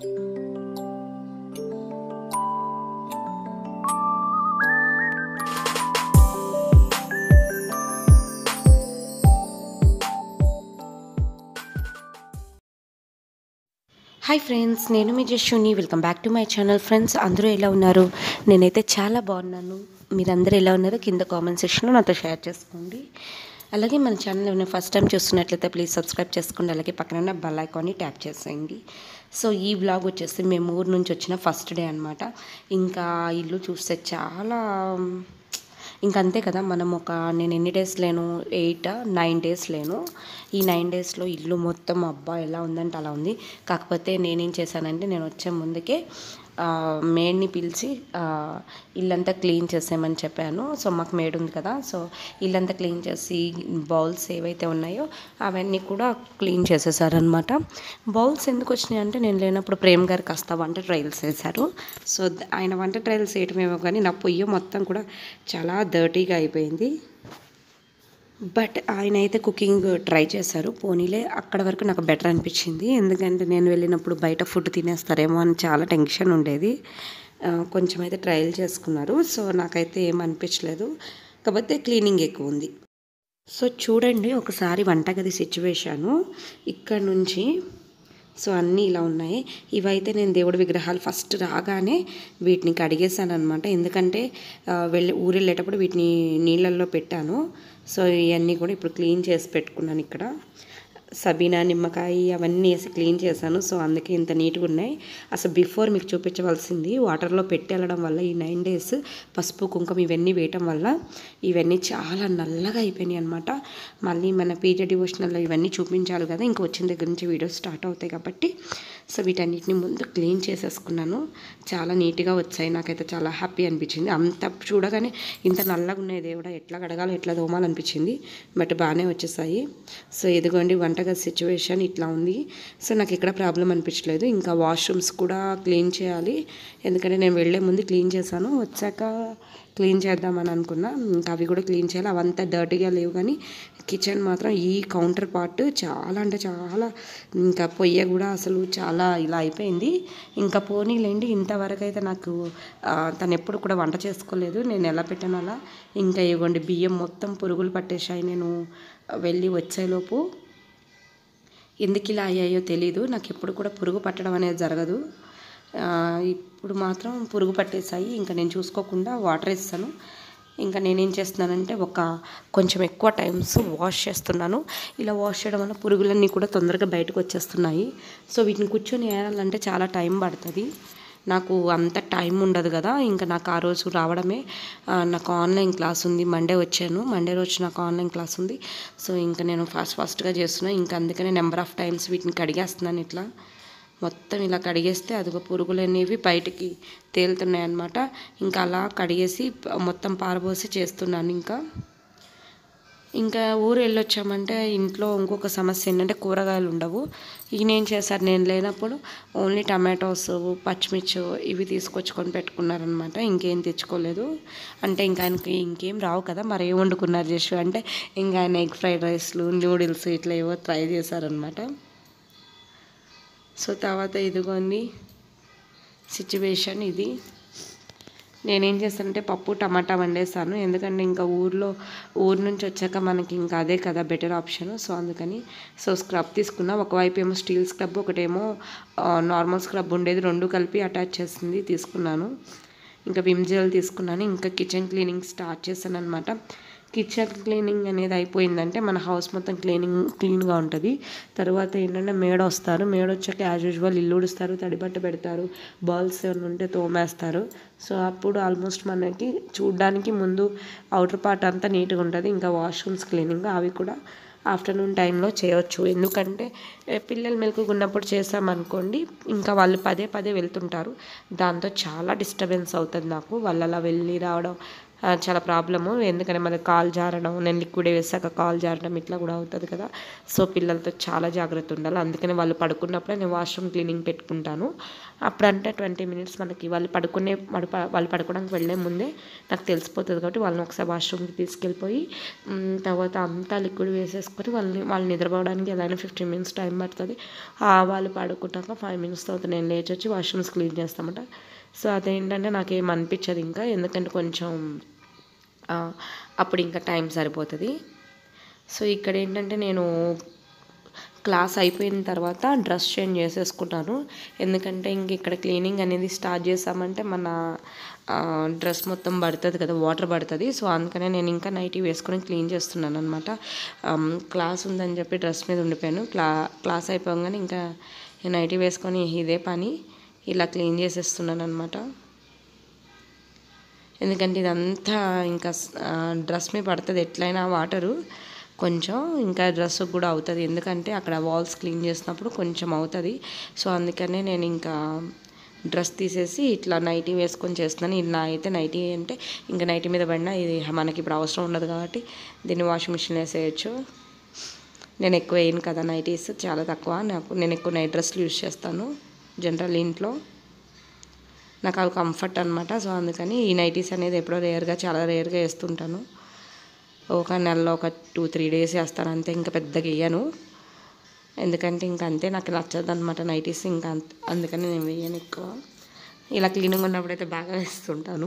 hi friends నేను మీ జస్సుని welcome back to my channel friends అందరూ ఎలా ఉన్నారు నేనైతే చాలా బాగున్నాను మీరందరూ ఎలా ఉన్నారో కింద కామెంట్ సెక్షన్లో నాతో షేర్ చేసుకోండి అలాగే మన ఛానల్ ఏమైనా ఫస్ట్ టైం చూస్తున్నట్లయితే ప్లీజ్ సబ్స్క్రైబ్ చేసుకోండి అలాగే పక్కన ఉన్న బెల్ ఐకాన్ని ట్యాప్ చేసేయండి సో ఈ వ్లాగ్ వచ్చేసి మేము ఊరు నుంచి వచ్చిన ఫస్ట్ డే అనమాట ఇంకా ఇల్లు చూస్తే చాలా ఇంక అంతే కదా మనం ఒక నేను ఎన్ని డేస్ లేను ఎయిట్ నైన్ డేస్ లేను ఈ నైన్ డేస్లో ఇల్లు మొత్తం అబ్బా ఎలా ఉందంటే అలా ఉంది కాకపోతే నేనేం చేశానంటే నేను వచ్చే ముందుకే మేడ్ని పిలిచి ఆ, ఇల్లంతా క్లీన్ చేసేయమని చెప్పాను సో మాకు మేడ్ ఉంది కదా సో ఇల్లంతా క్లీన్ చేసి బౌల్స్ ఏవైతే ఉన్నాయో అవన్నీ కూడా క్లీన్ చేసేసారనమాట బౌల్స్ ఎందుకు వచ్చినాయి అంటే నేను లేనప్పుడు ప్రేమ్ గారు కాస్త వంట ట్రయల్స్ వేశారు సో ద- ఆయన వంట ట్రయల్స్ వేయటమేమో కానీ నా పొయ్యి మొత్తం కూడా చాలా డర్టీగా అయిపోయింది బట్ ఆయన అయితే కుకింగ్ ట్రై చేశారు పోనీలే అక్కడ వరకు నాకు బెటర్ అనిపించింది ఎందుకంటే నేను వెళ్ళినప్పుడు బయట ఫుడ్ తినేస్తారేమో అని చాలా టెన్షన్ ఉండేది ఆ, కొంచెం అయితే ట్రయల్ చేసుకున్నారు సో నాకైతే ఏం అనిపించలేదు కాకపోతే క్లీనింగ్ ఎక్కువ ఉంది సో చూడండి ఒకసారి వంటగది సిచ్యువేషను ఇక్కడ నుంచి సో అన్నీ ఇలా ఉన్నాయి ఇవైతే నేను దేవుడి విగ్రహాలు ఫస్ట్ రాగానే వీటిని కడిగేసాను అనమాట ఎందుకంటే ఆ, వెళ్ళి ఊరు వెళ్ళేటప్పుడు వీటిని నీళ్ళల్లో పెట్టాను సో ఇవన్నీ కూడా ఇప్పుడు క్లీన్ చేసి పెట్టుకున్నాను ఇక్కడ సబీనా నిమ్మకాయ అవన్నీ వేసి క్లీన్ చేశాను సో అందుకే ఇంత నీట్గా ఉన్నాయి అసలు బిఫోర్ మీకు చూపించవలసింది వాటర్లో పెట్టి వెళ్ళడం వల్ల ఈ నైన్ డేస్ పసుపు కుంకుమ ఇవన్నీ వేయటం వల్ల ఇవన్నీ చాలా నల్లగా అయిపోయినాయి అనమాట మళ్ళీ మన పీజే డివోషనల్లో ఇవన్నీ చూపించాలి కదా ఇంకా వచ్చిన దగ్గర నుంచి వీడియోస్ స్టార్ట్ అవుతాయి కాబట్టి సో వీటన్నిటిని ముందు క్లీన్ చేసేసుకున్నాను చాలా నీట్గా వచ్చాయి నాకైతే చాలా హ్యాపీ అనిపించింది అంత చూడగానే ఇంత నల్లగా ఉన్నాయి దేవుడా ఎట్లా కడగాలో ఎట్లా దోమాలనిపించింది బట్ బాగానే వచ్చేసాయి సో ఇదిగోండి వంటగది సిచ్యువేషన్ ఇట్లా ఉంది సో నాకు ఎక్కడ ప్రాబ్లం అనిపించలేదు ఇంకా వాష్రూమ్స్ కూడా క్లీన్ చేయాలి ఎందుకంటే నేను వెళ్ళే ముందు క్లీన్ చేశాను వచ్చాక క్లీన్ చేద్దామని అనుకున్నా ఇంకా అవి కూడా క్లీన్ చేయాలి అవంతా డర్టీగా లేవు కానీ కిచెన్ మాత్రం ఈ కౌంటర్ పార్ట్ చాలా అంటే చాలా ఇంకా పొయ్య కూడా అసలు చాలా ఇలా అయిపోయింది ఇంకా పోనీలేండి ఇంతవరకు అయితే నాకు ఆ, తను ఎప్పుడు కూడా వంట చేసుకోలేదు నేను ఎలా పెట్టాను అలా ఇంకా ఇవ్వండి బియ్యం మొత్తం పురుగులు పట్టేశాయి నేను వెళ్ళి వచ్చేలోపు ఎందుకు ఇలా అయ్యాయో తెలీదు నాకు ఎప్పుడు కూడా పురుగు పట్టడం అనేది జరగదు ఆ, ఇప్పుడు మాత్రం పురుగు పట్టేసాయి ఇంకా నేను చూసుకోకుండా వాటర్ ఇస్తాను ఇంకా నేనేం చేస్తున్నానంటే ఒక కొంచెం ఎక్కువ టైమ్స్ వాష్ చేస్తున్నాను ఇలా వాష్ చేయడం వల్ల పురుగులన్నీ కూడా తొందరగా బయటకు వచ్చేస్తున్నాయి సో వీటిని కూర్చొని వేయాలంటే చాలా టైం పడుతుంది నాకు అంత టైం ఉండదు కదా ఇంకా నాకు ఆ రోజు రావడమే ఆ, నాకు ఆన్లైన్ క్లాస్ ఉంది మండే వచ్చాను మండే రోజు నాకు ఆన్లైన్ క్లాస్ ఉంది సో ఇంకా నేను ఫాస్ట్ ఫాస్ట్గా చేస్తున్నా ఇంకా అందుకనే నెంబర్ ఆఫ్ టైమ్స్ వీటిని కడిగేస్తున్నాను ఇట్లా మొత్తం ఇలా కడిగేస్తే అదిగో పురుగులు అనేవి బయటికి తేలుతున్నాయి అన్నమాట ఇంకా అలా కడిగేసి ప- మొత్తం పారబోసి చేస్తున్నాను ఇంకా ఇంకా ఊరు వెళ్ళొచ్చామంటే ఇంట్లో ఇంకొక సమస్య ఏంటంటే కూరగాయలు ఉండవు ఈయన ఏం చేశారు నేను లేనప్పుడు ఓన్లీ టమాటోస్ పచ్చిమిర్చి ఇవి తీసుకొచ్చుకొని పెట్టుకున్నారనమాట ఇంకేం తెచ్చుకోలేదు అంటే ఇంకా ఆయనకి ఇంకేం రావు కదా మరి ఏం వండుకున్నారు జస్ట్ అంటే ఇంకా ఆయన ఎగ్ ఫ్రైడ్ రైస్లు నూడిల్స్ ఇట్లా ఏవో ట్రై చేశారనమాట సో తర్వాత ఇదిగోండి సిచ్యువేషన్ ఇది నేనేం చేస్తానంటే పప్పు టమాటా వండేసాను ఎందుకంటే ఇంకా ఊర్లో ఊరు నుంచి వచ్చాక మనకి ఇంకా అదే కదా బెటర్ ఆప్షన్ సో అందుకని సో స్క్రబ్ తీసుకున్నా ఒకవైపు ఏమో స్టీల్ స్క్రబ్ ఒకటేమో నార్మల్ స్క్రబ్ ఉండేది రెండు కలిపి అటాచ్ చేసింది తీసుకున్నాను ఇంకా విమ్ జెల్ తీసుకున్నాను ఇంకా కిచెన్ క్లీనింగ్ స్టార్ట్ చేశాను అనమాట కిచెన్ క్లీనింగ్ అనేది అయిపోయిందంటే మన హౌస్ మొత్తం క్లీనింగ్ క్లీన్గా ఉంటుంది తర్వాత ఏంటంటే మేడ వస్తారు మేడ వచ్చాక యాజ్ యూజువల్ ఇల్లు ఉడుస్తారు తడిబట్ట పెడతారు బాల్స్ ఏమైనా ఉంటే తోమేస్తారు సో అప్పుడు ఆల్మోస్ట్ మనకి చూడడానికి ముందు అవుటర్ పార్ట్ అంతా నీట్గా ఉంటుంది ఇంకా వాష్రూమ్స్ క్లీనింగ్ అవి కూడా ఆఫ్టర్నూన్ టైంలో చేయొచ్చు ఎందుకంటే ఏ, పిల్లలు మెలకుగా ఉన్నప్పుడు చేసామనుకోండి ఇంకా వాళ్ళు పదే పదే వెళ్తుంటారు దాంతో చాలా డిస్టర్బెన్స్ అవుతుంది నాకు వాళ్ళు అలా వెళ్ళి రావడం ఆ, చాలా ప్రాబ్లము ఎందుకంటే మళ్ళీ కాల్ జారడం నేను లిక్విడ్ వేసాక కాల్ జారడం ఇట్లా కూడా అవుతుంది కదా సో పిల్లలతో చాలా జాగ్రత్త ఉండాలి అందుకని వాళ్ళు పడుకున్నప్పుడే నేను వాష్రూమ్ క్లీనింగ్ పెట్టుకుంటాను అప్పుడంటే ట్వంటీ మినిట్స్ మనకి వాళ్ళు పడుకునే వాళ్ళు ప- వాళ్ళు పడుకోవడానికి వెళ్ళే ముందే నాకు తెలిసిపోతుంది కాబట్టి వాళ్ళని ఒకసారి వాష్రూమ్కి తీసుకెళ్ళిపోయి మ్, తర్వాత అంతా లిక్విడ్ వేసేసుకొని వాళ్ళని వాళ్ళు నిద్రపోవడానికి ఎలా అయినా ఫిఫ్టీన్ మినిట్స్ టైం పడుతుంది ఆ వాళ్ళు పడుకున్నాక ఫైవ్ మినిట్స్ తర్వాత నేను లేచి వచ్చి వాష్రూమ్స్ క్లీన్ చేస్తామట సో అదేంటంటే నాకేం అనిపించదు ఇంకా ఎందుకంటే కొంచెం ఆ, అప్పుడు ఇంకా టైం సరిపోతుంది సో ఇక్కడ ఏంటంటే నేను క్లాస్ అయిపోయిన తర్వాత డ్రెస్ చేంజ్ చేసేసుకుంటాను ఎందుకంటే ఇంక ఇక్కడ క్లీనింగ్ అనేది స్టార్ట్ చేసామంటే మన డ్రెస్ మొత్తం పడుతుంది కదా వాటర్ పడుతుంది సో అందుకనే నేను ఇంకా నైటీ వేసుకొని క్లీన్ చేస్తున్నాను అనమాట క్లాస్ ఉందని చెప్పి డ్రెస్ మీద ఉండిపోయాను క్లా క్లాస్ అయిపోగానే ఇంకా ఈ నైటీ వేసుకొని ఇదే పని ఇలా క్లీన్ చేసేస్తున్నాను అనమాట ఎందుకంటే ఇదంతా ఇంకా డ్రెస్ మీద పడుతుంది ఎట్లయినా వాటరు కొంచెం ఇంకా డ్రెస్ కూడా అవుతుంది ఎందుకంటే అక్కడ వాల్స్ క్లీన్ చేసినప్పుడు కొంచెం అవుతుంది సో అందుకనే నేను ఇంకా డ్రెస్ తీసేసి ఇట్లా నైటీ వేసుకొని చేస్తున్నాను ఇలా అయితే నైటీ అంటే ఇంకా నైటీ మీద పడినా ఇది మనకి ఇప్పుడు అవసరం ఉండదు కాబట్టి దీన్ని వాషింగ్ మిషన్ వేసేయచ్చు నేను ఎక్కువ వేయను కదా నైటీస్ చాలా తక్కువ నాకు నేను ఎక్కువ నైట్ డ్రెస్లు యూజ్ చేస్తాను జనరల్ ఇంట్లో నాకు అవి కంఫర్ట్ అనమాట సో అందుకని ఈ నైటీస్ అనేది ఎప్పుడో రేర్గా చాలా రేర్గా వేస్తుంటాను ఒక నెలలో ఒక టూ త్రీ డేస్ వేస్తాను అంతే ఇంకా పెద్దగా వేయను ఎందుకంటే ఇంకా అంతే నాకు నచ్చదు అనమాట నైటీస్ ఇంకా అంత అందుకని నేను వేయను ఎక్కువ ఇలా క్లీనింగ్ ఉన్నప్పుడైతే బాగా వేస్తుంటాను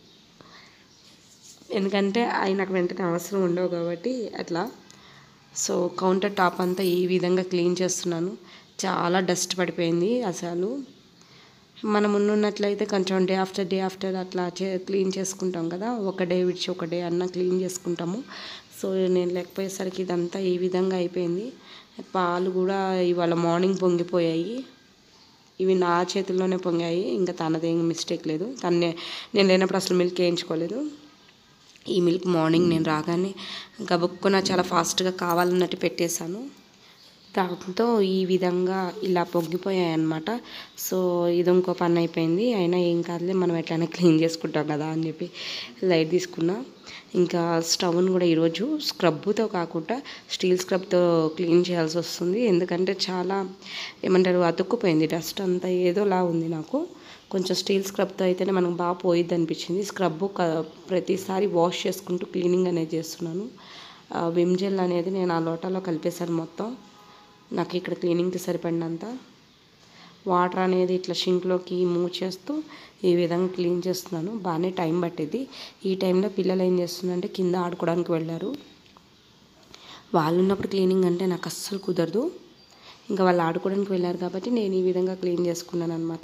ఎందుకంటే అవి నాకు వెంటనే అవసరం ఉండవు కాబట్టి అట్లా సో కౌంటర్ టాప్ అంతా ఈ విధంగా క్లీన్ చేస్తున్నాను చాలా డస్ట్ పడిపోయింది అసలు మనం ఉన్నట్లయితే కొంచెం డే ఆఫ్టర్ డే ఆఫ్టర్ అట్లా చే క్లీన్ చేసుకుంటాం కదా ఒక డే విడిచి ఒక డే అన్న క్లీన్ చేసుకుంటాము సో నేను లేకపోయేసరికి ఇదంతా ఈ విధంగా అయిపోయింది పాలు కూడా ఇవాళ మార్నింగ్ పొంగిపోయాయి ఇవి నా చేతుల్లోనే పొంగాయి ఇంకా తనదేం మిస్టేక్ లేదు తన్నే నేను లేనప్పుడు అసలు మిల్క్ వేయించుకోలేదు ఈ మిల్క్ మార్నింగ్ నేను రాగానే గబుక్కున చాలా ఫాస్ట్గా కావాలన్నట్టు పెట్టేశాను దాంతో ఈ విధంగా ఇలా పొంగిపోయాయి అన్నమాట సో ఇది ఇంకో పని అయిపోయింది అయినా ఏం కాదులే మనం ఎట్లయినా క్లీన్ చేసుకుంటాం కదా అని చెప్పి లైట్ తీసుకున్నా ఇంకా స్టవ్ని కూడా ఈరోజు స్క్రబ్తో కాకుండా స్టీల్ స్క్రబ్తో క్లీన్ చేయాల్సి వస్తుంది ఎందుకంటే చాలా ఏమంటారు అతుక్కుపోయింది డస్ట్ అంతా ఏదోలా ఉంది నాకు కొంచెం స్టీల్ స్క్రబ్తో అయితేనే మనకు బాగా పోయిద్ది అనిపించింది స్క్రబ్ ప్రతిసారి వాష్ చేసుకుంటూ క్లీనింగ్ అనేది చేస్తున్నాను ఆ విమ్ జెల్ అనేది నేను ఆ లోటాలో కలిపేశాను మొత్తం నాకు ఇక్కడ క్లీనింగ్కి సరిపడినంత వాటర్ అనేది ఇట్లా షింక్లోకి మూవ్ చేస్తూ ఈ విధంగా క్లీన్ చేస్తున్నాను బాగానే టైం పట్టింది ఈ టైంలో పిల్లలు ఏం చేస్తున్నారంటే కింద ఆడుకోవడానికి వెళ్ళారు వాళ్ళు ఉన్నప్పుడు క్లీనింగ్ అంటే నాకు అస్సలు కుదరదు ఇంకా వాళ్ళు ఆడుకోవడానికి వెళ్ళారు కాబట్టి నేను ఈ విధంగా క్లీన్ చేసుకున్నాను అనమాట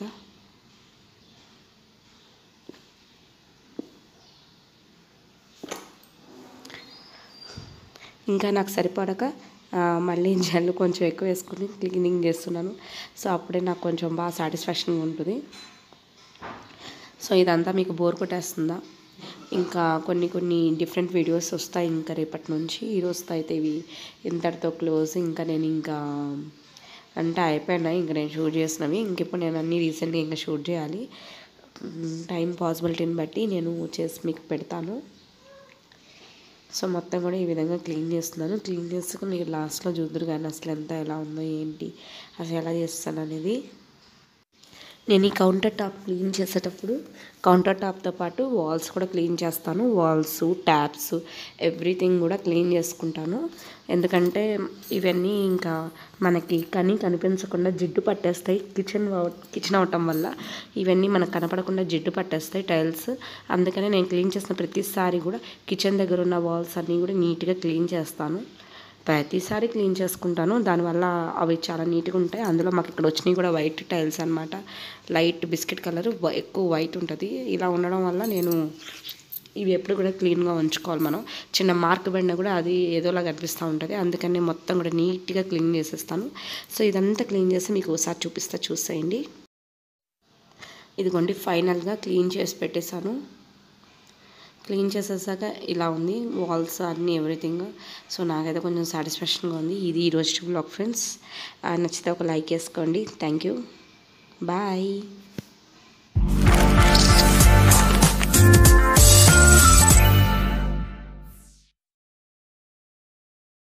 ఇంకా నాకు సరిపడక ఆ, మళ్ళీ జల్లు కొంచెం ఎక్కువ వేసుకుని క్లీనింగ్ చేస్తున్నాను సో అప్పుడే నాకు కొంచెం బాగా సాటిస్ఫాక్షన్గా ఉంటుంది సో ఇదంతా మీకు బోర్ కొట్టేస్తుందా ఇంకా కొన్ని కొన్ని డిఫరెంట్ వీడియోస్ వస్తాయి ఇంకా రేపటి నుంచి ఈరోజుతో అయితే ఇవి ఇంతటితో క్లోజ్ ఇంకా నేను ఇంకా అంటే అయిపోయినాయి ఇంకా నేను షూట్ చేసినవి ఇంక ఇప్పుడు నేను అన్నీ రీసెంట్గా ఇంకా షూట్ చేయాలి టైం పాసిబిలిటీని బట్టి నేను చేసి మీకు పెడతాను సో మొత్తం కూడా ఈ విధంగా క్లీన్ చేస్తున్నాను క్లీన్ చేసాక మీరు లాస్ట్లో చూద్దరు కానీ అసలు ఎంత ఎలా ఉందో ఏంటి అసలు ఎలా చేస్తాను అనేది నేను ఈ కౌంటర్ టాప్ క్లీన్ చేసేటప్పుడు కౌంటర్ టాప్తో పాటు వాల్స్ కూడా క్లీన్ చేస్తాను వాల్స్ ట్యాప్స్ ఎవ్రీథింగ్ కూడా క్లీన్ చేసుకుంటాను ఎందుకంటే ఇవన్నీ ఇంకా మనకి కని కనిపించకుండా జిడ్డు పట్టేస్తాయి కిచెన్ కిచెన్ అవటం వల్ల ఇవన్నీ మనకు కనపడకుండా జిడ్డు పట్టేస్తాయి టైల్స్ అందుకనే నేను క్లీన్ చేసిన ప్రతిసారి కూడా కిచెన్ దగ్గర ఉన్న వాల్స్ అన్నీ కూడా నీట్గా క్లీన్ చేస్తాను ప్రతిసారి క్లీన్ చేసుకుంటాను దానివల్ల అవి చాలా నీట్గా ఉంటాయి అందులో మాకు ఇక్కడ వచ్చినాయి కూడా వైట్ టైల్స్ అనమాట లైట్ బిస్కెట్ కలర్ ఎక్కువ వైట్ ఉంటుంది ఇలా ఉండడం వల్ల నేను ఇవి ఎప్పుడు కూడా క్లీన్గా ఉంచుకోవాలి మనం చిన్న మార్క్ పడినా కూడా అది ఏదోలా కనిపిస్తూ ఉంటుంది అందుకని నేను మొత్తం కూడా నీట్గా క్లీన్ చేసేస్తాను సో ఇదంతా క్లీన్ చేసి మీకు ఒకసారి చూపిస్తా చూసేయండి ఇదిగోండి ఫైనల్గా క్లీన్ చేసి పెట్టేశాను క్లీన్ చేసేసాక ఇలా ఉంది వాల్స్ అన్నీ ఎవ్రీథింగ్ సో నాకైతే కొంచెం సాటిస్ఫాక్షన్గా ఉంది ఇది ఈరోజు బ్లాగ్ ఫ్రెండ్స్ నచ్చితే ఒక లైక్ వేసుకోండి థ్యాంక్ యూ బాయ్